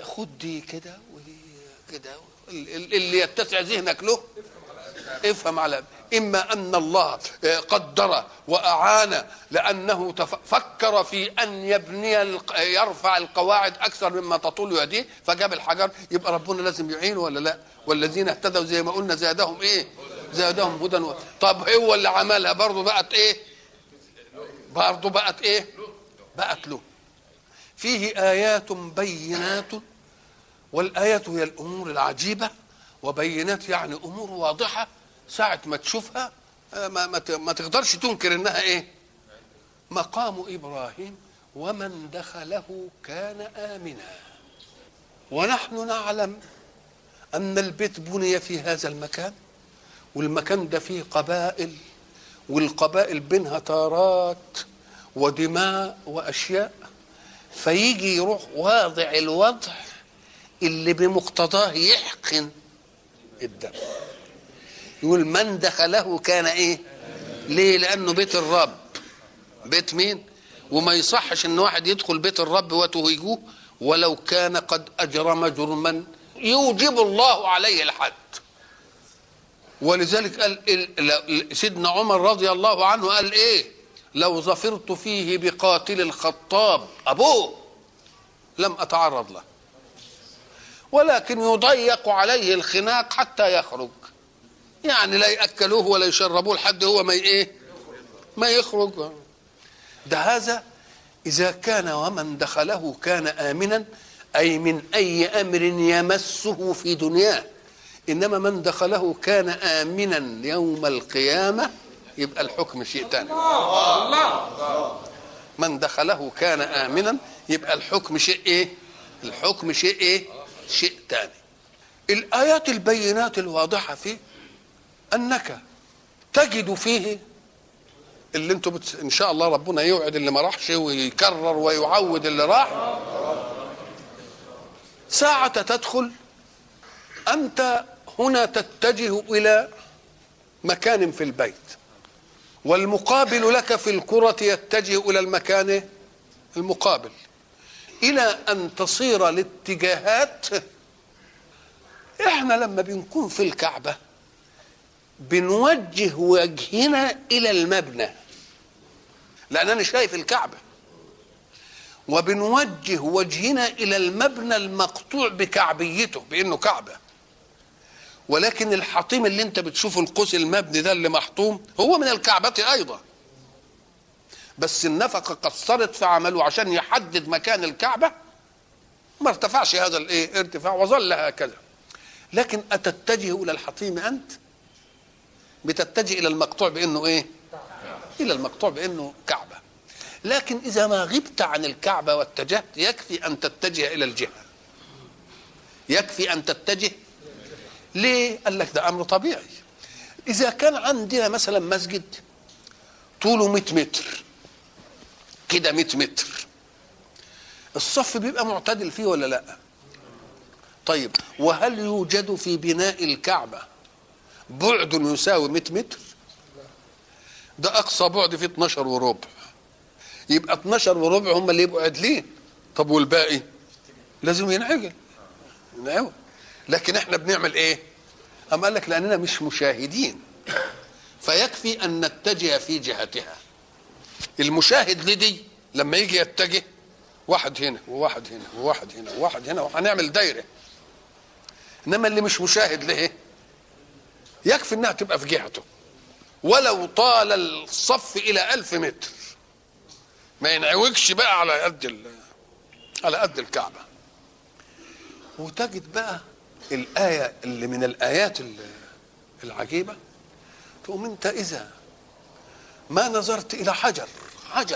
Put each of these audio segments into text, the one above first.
خد دي كده ودي كده ال- ال- اللي يتسع ذهنك له افهم على اما ان الله قدر واعان لانه تف- فكر في ان يبني الق- يرفع القواعد اكثر مما تطول يديه فجاب الحجر يبقى ربنا لازم يعينه ولا لا والذين اهتدوا زي ما قلنا زادهم ايه زادهم هدى و... طب هو اللي عملها برضه بقت ايه برضه بقت ايه بقت له فيه ايات بينات والايات هي الامور العجيبه وبينات يعني امور واضحه ساعه ما تشوفها آه، ما, ما, ت- ما تقدرش تنكر انها ايه مقام ابراهيم ومن دخله كان امنا ونحن نعلم ان البيت بني في هذا المكان والمكان ده فيه قبائل والقبائل بينها تارات ودماء واشياء فيجي يروح واضع الوضع اللي بمقتضاه يحقن الدم يقول من دخله كان ايه ليه لانه بيت الرب بيت مين وما يصحش ان واحد يدخل بيت الرب وتهيجوه ولو كان قد اجرم جرما يوجب الله عليه الحد ولذلك قال ال- ل- سيدنا عمر رضي الله عنه قال ايه لو ظفرت فيه بقاتل الخطاب ابوه لم اتعرض له ولكن يضيق عليه الخناق حتى يخرج يعني لا ياكلوه ولا يشربوه لحد هو ما ي- ايه ما يخرج ده هذا اذا كان ومن دخله كان امنا اي من اي امر يمسه في دنياه انما من دخله كان امنا يوم القيامه يبقى الحكم شيء ثاني من دخله كان امنا يبقى الحكم شيء ايه الحكم شيء ايه شيء ثاني الايات البينات الواضحه فيه انك تجد فيه اللي انتم بت... ان شاء الله ربنا يوعد اللي ما راحش ويكرر ويعود اللي راح ساعة تدخل أنت هنا تتجه إلى مكان في البيت والمقابل لك في الكرة يتجه إلى المكان المقابل إلى أن تصير الاتجاهات إحنا لما بنكون في الكعبة بنوجه وجهنا إلى المبنى لأن أنا شايف الكعبة وبنوجه وجهنا الى المبنى المقطوع بكعبيته بانه كعبه ولكن الحطيم اللي انت بتشوفه القوس المبني ده اللي محطوم هو من الكعبة ايضا بس النفقة قصرت في عمله عشان يحدد مكان الكعبة ما ارتفعش هذا الايه ارتفاع وظل هكذا لكن اتتجه الى الحطيم انت بتتجه الى المقطوع بانه ايه الى المقطوع بانه كعبه لكن اذا ما غبت عن الكعبه واتجهت يكفي ان تتجه الى الجهه يكفي ان تتجه ليه قال لك ده امر طبيعي اذا كان عندنا مثلا مسجد طوله 100 متر كده 100 متر الصف بيبقى معتدل فيه ولا لا طيب وهل يوجد في بناء الكعبه بعد يساوي 100 متر ده اقصى بعد فيه 12 وربع يبقى 12 وربع هم اللي يبقوا عادلين طب والباقي لازم ينعجل ينعوج لكن احنا بنعمل ايه اما قال لك لاننا مش مشاهدين فيكفي ان نتجه في جهتها المشاهد لدي لما يجي يتجه واحد هنا وواحد هنا وواحد هنا وواحد هنا وهنعمل دايره انما اللي مش مشاهد له يكفي انها تبقى في جهته ولو طال الصف الى ألف متر ما ينعوجش بقى على قد ال- على قد الكعبه وتجد بقى الايه اللي من الايات ال- العجيبه تقوم انت اذا ما نظرت الى حجر حجر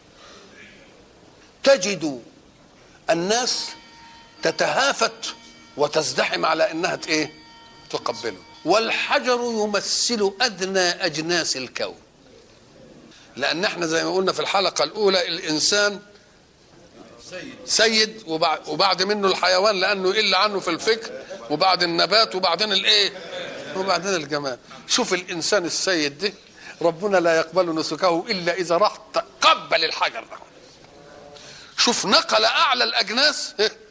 تجد الناس تتهافت وتزدحم على انها ت- ايه تقبله والحجر يمثل ادنى اجناس الكون لان احنا زي ما قلنا في الحلقه الاولى الانسان سيد وبعد, وبعد منه الحيوان لانه يقل عنه في الفكر وبعد النبات وبعدين الايه وبعدين الجمال شوف الانسان السيد ده ربنا لا يقبل نسكه الا اذا راح تقبل الحجر ده شوف نقل اعلى الاجناس إيه؟